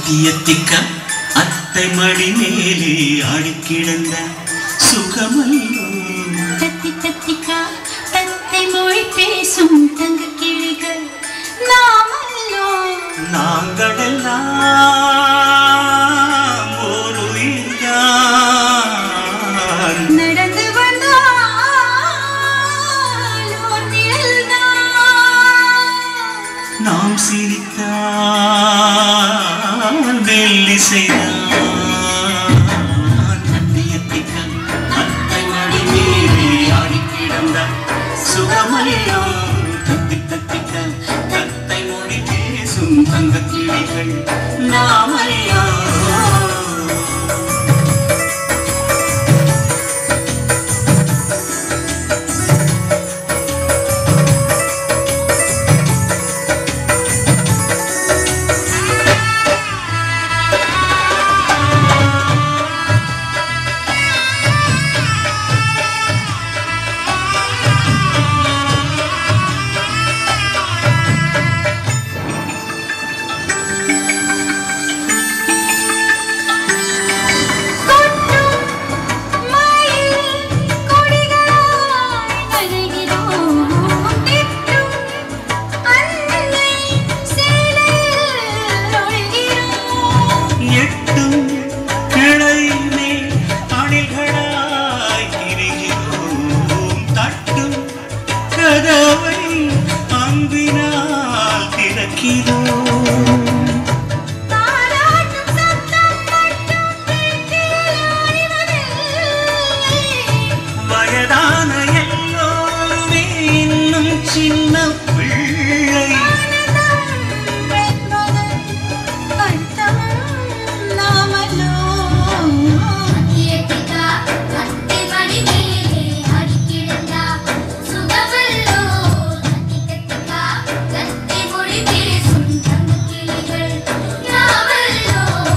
அத்தியத்திக்க அத்தை மடி மேலே ஆடிக்கிடந்த சுகமல்லோ தத்தி தத்திக்கா தத்தை மொழி பேசும் தங்க கிளிகள் நாமல்லோ நாங்களெல்லாம் ஒரு உயிர்தான் நடந்து வந்தால் ஓர் நிழல்தான். நாம் சிரித்தால் வெள்ளிசைதான் அத்தியத்திக்க அத்தை மடி மேலே ஆடிக்கிடந்த சுகமல்லோ தத்தி தத்திக்க தத்தை மொழி பேசும் தங்கக் கிளிகள் நாமல்லோ கொட்டும் மயில் கொடிகளாய் நனைகிறோம். திட்டும் அன்னை சேலையில் ஒழுகிறோம். எட்டும் கிளை மேல் அணில்களாய் திரிகிறோம் தட்டும் கதவை அம்பினால் திறக்கிறோம் தாலாட்டும் சத்தம் மட்டும் வீட்டில் அறிவதில்லை. வயதான எல்லோருமே இன்னும் சின்ன பிள்ளை ஆனந்தம் என்பதன் அர்த்தமும் நாமல்லோ. அத்தியத்திகா அத்தை மடி மேலே அடிக்கிடந்தா சுகமல்லோ அத்தியத்திகா தத்தை மொழி பேசும் தங்கக் கிளிகள் நாவல்லோ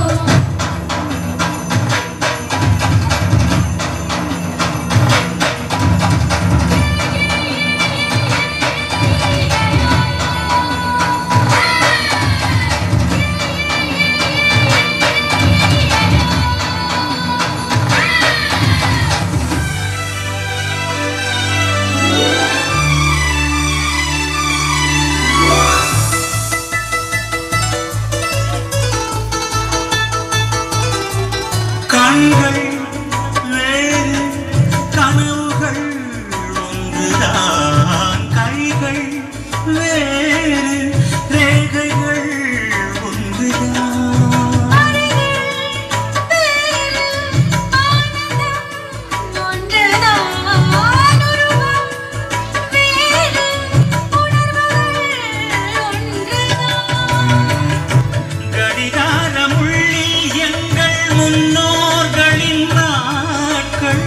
கண்கள் வேறு கனவுகள் ஒன்றுதான் கைகள் வேறு ரேகைகள் ஒன்றுதான் கடிகாரமுள்ளில் எங்கள் முன்னோர்களின் நாட்கள்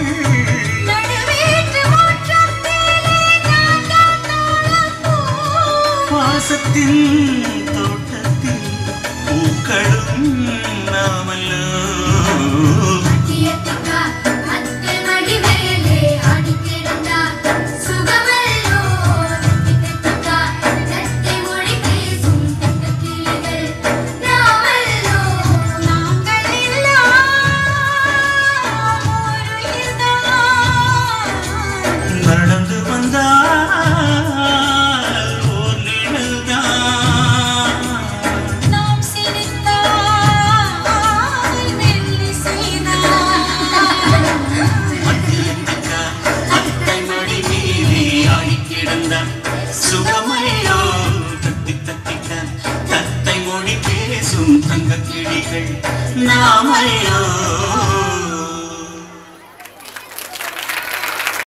வாசத்தின் தோட்டத்தில் பூக்களும் நாமல்லோ அத்தியத்திகா அத்தை மடி மேலே அடிக்கிடந்தா சுகமல்லோ அத்தியத்திகா தத்தை மொழி பேசும் தங்கக் கிளிகள் நாவல்லோ நடந்து வந்தால் ஓர் நிழல்தான் நாம் சிரித்தால் வெள்ளி செய்தால் அத்தியத்திக்கா அத்தை மடி மீறி ஆடி கிடந்த சுகமையோ தத்தி தத்திக்க தத்தை மொழி பேசும் தங்க கிளிகள் நாமையோ